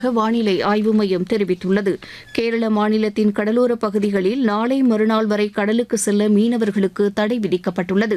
வானிலை ஆய்வு மையம் தெரிவித்துள்ளது கேரள மாநிலத்தின் கடலோர பகுதிகளில் நாளை மறுநாள் வரை கடலுக்கு செல்ல மீனவர்களுக்கு தடை விதிக்கப்பட்டுள்ளது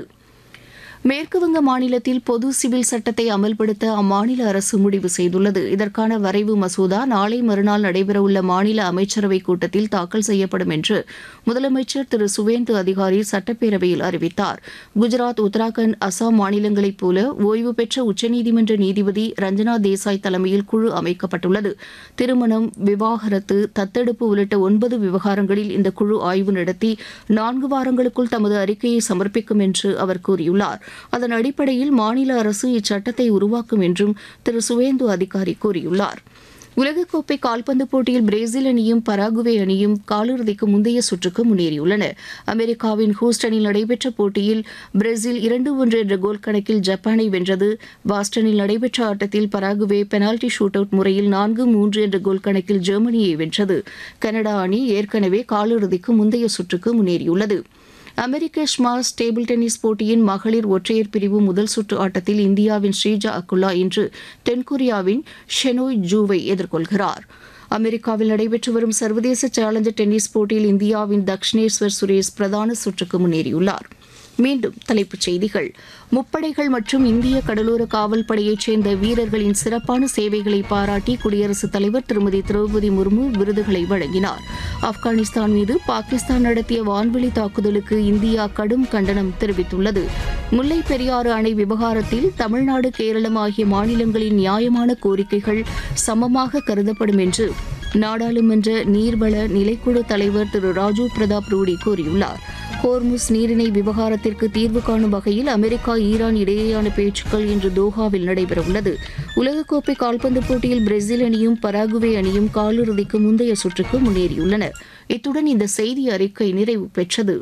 மேற்குவங்க மாநிலத்தில் பொது சிவில் சட்டத்தை அமல்படுத்த அம்மாநில அரசு முடிவு செய்துள்ளது இதற்கான வரைவு மசோதா நாளை மறுநாள் நடைபெறவுள்ள மாநில அமைச்சரவைக் கூட்டத்தில் தாக்கல் செய்யப்படும் என்று முதலமைச்சர் திரு சுவேந்து அதிகாரி சட்டப்பேரவையில் அறிவித்தார் குஜராத் உத்தராகண்ட் அசாம் மாநிலங்களைப் போல ஓய்வு பெற்ற உச்சநீதிமன்ற நீதிபதி ரஞ்சனா தேசாய் தலைமையில் குழு அமைக்கப்பட்டுள்ளது திருமணம் விவாகரத்து தத்தெடுப்பு உள்ளிட்ட ஒன்பது விவகாரங்களில் இந்த குழு ஆய்வு நடத்தி நான்கு வாரங்களுக்குள் தமது அறிக்கையை சமர்ப்பிக்கும் என்று அவர் கூறியுள்ளார் அதன் அடிப்படையில் மாநில அரசு இச்சட்டத்தை உருவாக்கும் என்றும் திரு சுவேந்து அதிகாரி கூறியுள்ளார் உலகக்கோப்பை கால்பந்து போட்டியில் பிரேசில் அணியும் பராகுவே அணியும் காலிறுதிக்கு முந்தைய சுற்றுக்கு முன்னேறியுள்ளன அமெரிக்காவின் ஹூஸ்டனில் நடைபெற்ற போட்டியில் பிரேசில் இரண்டு ஒன்று என்ற கோல் கணக்கில் ஜப்பானை வென்றது பாஸ்டனில் நடைபெற்ற ஆட்டத்தில் பராகுவே பெனால்டி ஷூட் அவுட் முறையில் நான்கு மூன்று என்ற கோல் கணக்கில் ஜெர்மனியை வென்றது கனடா அணி ஏற்கனவே காலிறுதிக்கு முந்தைய சுற்றுக்கு முன்னேறியுள்ளது அமெரிக்க ஸ்மாஷ் டேபிள் டென்னிஸ் போட்டியின் மகளிர் ஒற்றையர் பிரிவு முதல் சுற்று ஆட்டத்தில் இந்தியாவின் ஸ்ரீஜா அக்குல்லா இன்று தென்கொரியாவின் ஷெனோய் ஜூவை எதிர்கொள்கிறார் அமெரிக்காவில் நடைபெற்று வரும் சர்வதேச சேலஞ்சர் டென்னிஸ் போட்டியில் இந்தியாவின் தக்ஷனேஸ்வர் சுரேஷ் பிரதான சுற்றுக்கு முன்னேறியுள்ளார் மீண்டும் தலைப்புச் செய்திகள் முப்படைகள் மற்றும் இந்திய கடலோர காவல் படையைச் சேர்ந்த வீரர்களின் சிறப்பான சேவைகளை பாராட்டி குடியரசுத் தலைவர் திருமதி திரௌபதி முர்மு விருதுகளை வழங்கினார் ஆப்கானிஸ்தான் மீது பாகிஸ்தான் நடத்திய வான்வெளி தாக்குதலுக்கு இந்தியா கடும் கண்டனம் தெரிவித்துள்ளது முல்லை பெரியாறு அணை விவகாரத்தில் தமிழ்நாடு கேரளம் ஆகிய மாநிலங்களின் நியாயமான கோரிக்கைகள் சமமாக கருதப்படும் என்று நாடாளுமன்ற நீர்வள நிலைக்குழு தலைவர் திரு ராஜீவ் பிரதாப் ரூடி கூறியுள்ளார் ஹோர்முஸ் நீரிணை விவகாரத்திற்கு தீர்வு காணும் வகையில் அமெரிக்கா ஈரான் இடையேயான பேச்சுக்கள் இன்று தோஹாவில் நடைபெறவுள்ளது உலகக்கோப்பை கால்பந்து போட்டியில் பிரேசில் அணியும் பராகுவே அணியும் காலிறுதிக்கு முந்தைய சுற்றுக்கு முன்னேறியுள்ளன இத்துடன் இந்த செய்தி அறிக்கை நிறைவு பெற்றது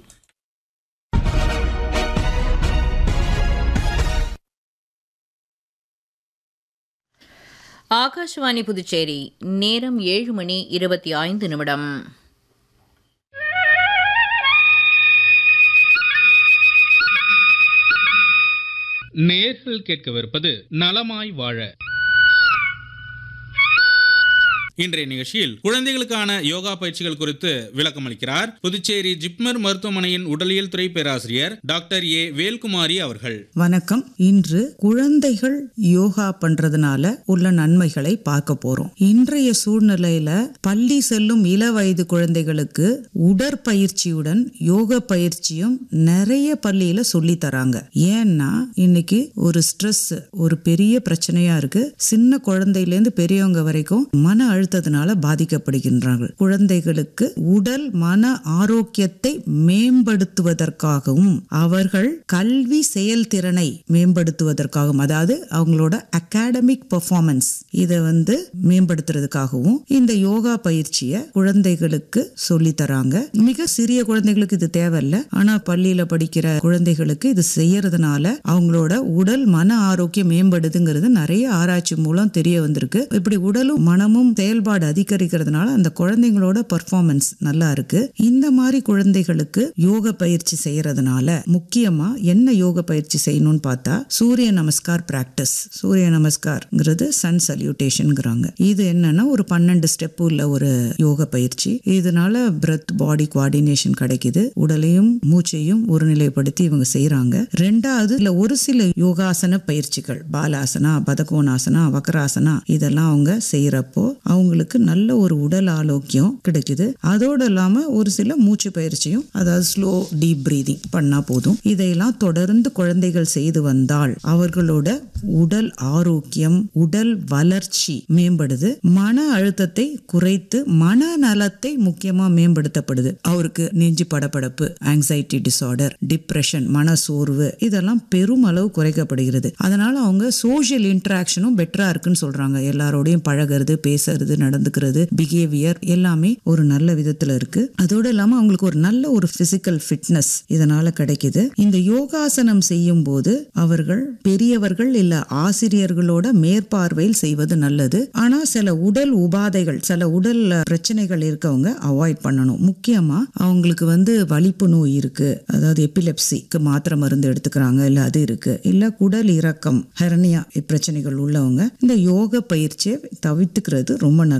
ஆகாஷ்வாணி புதுச்சேரி நேரம் ஏழு மணி இருபத்தி ஐந்து நிமிடம் நேர்கள் கேட்கவிருப்பது நலமாய் வாழ இன்றைய நிகழ்ச்சியில் குழந்தைகளுக்கான யோகா பயிற்சிகள் குறித்து விளக்கம் அளிக்கிறார் புதுச்சேரி ஜிப்மர் மருத்துவமனையின் உடலியல் துறை பேராசிரியர் டாக்டர் ஏ வேல்குமாரி அவர்கள் வணக்கம் இன்று குழந்தைகள் யோகா பண்றதுனால உள்ள நன்மைகளை பார்க்க போறோம் இன்றைய சூழ்நிலையில பள்ளி செல்லும் இள வயது குழந்தைகளுக்கு உடற்பயிற்சியுடன் யோக பயிற்சியும் நிறைய பள்ளியில சொல்லி தராங்க ஏன்னா இன்னைக்கு ஒரு ஸ்ட்ரெஸ் ஒரு பெரிய பிரச்சனையா இருக்கு சின்ன குழந்தையில இருந்து பெரியவங்க வரைக்கும் மன அழுத்தத்தினால பாதிக்கப்படுகின்றார்கள் குழந்தைகளுக்கு உடல் மன ஆரோக்கியத்தை மேம்படுத்துவதற்காகவும் அவர்கள் கல்வி செயல்திறனை மேம்படுத்துவதற்காகவும் அதாவது அவங்களோட அகாடமிக் பெர்ஃபார்மன்ஸ் இதை வந்து மேம்படுத்துறதுக்காகவும் இந்த யோகா பயிற்சியை குழந்தைகளுக்கு சொல்லி தராங்க மிக சிறிய குழந்தைகளுக்கு இது தேவையில்லை ஆனா பள்ளியில படிக்கிற குழந்தைகளுக்கு இது செய்யறதுனால அவங்களோட உடல் மன ஆரோக்கியம் மேம்படுதுங்கிறது நிறைய ஆராய்ச்சி மூலம் தெரிய வந்திருக்கு இப்படி உடலும் மனமும் செயல்பாடு அதிகரிக்கிறதுனால அந்த குழந்தைங்களோட பர்ஃபார்மன்ஸ் நல்லா இருக்கு இந்த மாதிரி குழந்தைகளுக்கு யோக பயிற்சி செய்யறதுனால முக்கியமா என்ன யோக பயிற்சி செய்யணும்னு பார்த்தா சூரிய நமஸ்கார் பிராக்டிஸ் சூரிய நமஸ்கார்ங்கிறது சன் சல்யூட்டேஷன்ங்கிறாங்க இது என்னன்னா ஒரு பன்னெண்டு ஸ்டெப் உள்ள ஒரு யோக பயிற்சி இதனால பிரெத் பாடி கோஆர்டினேஷன் கிடைக்குது உடலையும் மூச்சையும் ஒருநிலைப்படுத்தி இவங்க செய்யறாங்க ரெண்டாவது இல்ல ஒரு சில யோகாசன பயிற்சிகள் பாலாசனா பதகோணாசனா வக்கராசனா இதெல்லாம் அவங்க செய்யறப்போ அவங்களுக்கு நல்ல ஒரு உடல் ஆரோக்கியம் கிடைக்குது அதோட இல்லாம ஒரு சில மூச்சு பயிற்சியும் அதாவது ஸ்லோ டீப் பிரீதிங் பண்ணா போதும் இதையெல்லாம் தொடர்ந்து குழந்தைகள் செய்து வந்தால் அவர்களோட உடல் ஆரோக்கியம் உடல் வளர்ச்சி மேம்படுது மன அழுத்தத்தை குறைத்து மனநலத்தை முக்கியமா மேம்படுத்தப்படுது அவருக்கு நெஞ்சு படபடப்பு ஆங்ஸைட்டி டிசார்டர் டிப்ரெஷன் மன சோர்வு இதெல்லாம் பெரும் அளவு குறைக்கப்படுகிறது அதனால அவங்க சோஷியல் இன்டராக்ஷனும் பெட்டரா இருக்குன்னு சொல்றாங்க எல்லாரோடையும் பழகிறது பேசுறது நடந்துக்கிறது பிஹேவியர் எல்லாமே ஒரு நல்ல விதத்துல இருக்கு அதோட இல்லாம அவங்களுக்கு ஒரு நல்ல ஒரு பிசிக்கல் ஃபிட்னஸ் இதனால கிடைக்குது இந்த யோகாசனம் செய்யும் போது அவர்கள் பெரியவர்கள் இல்ல ஆசிரியர்களோட மேற்பார்வையில் செய்வது செய்வது நல்லது ஆனா சில உடல் உபாதைகள் சில உடல் பிரச்சனைகள் இருக்கவங்க அவாய்ட் பண்ணணும் முக்கியமா அவங்களுக்கு வந்து வலிப்பு நோய் இருக்கு அதாவது எபிலெப்சிக்கு மாத்திரை மருந்து எடுத்துக்கிறாங்க இல்ல அது இருக்கு இல்ல குடல் இறக்கம் ஹெரனியா பிரச்சனைகள் உள்ளவங்க இந்த யோக பயிற்சியை தவிர்த்துக்கிறது ரொம்ப நல்லது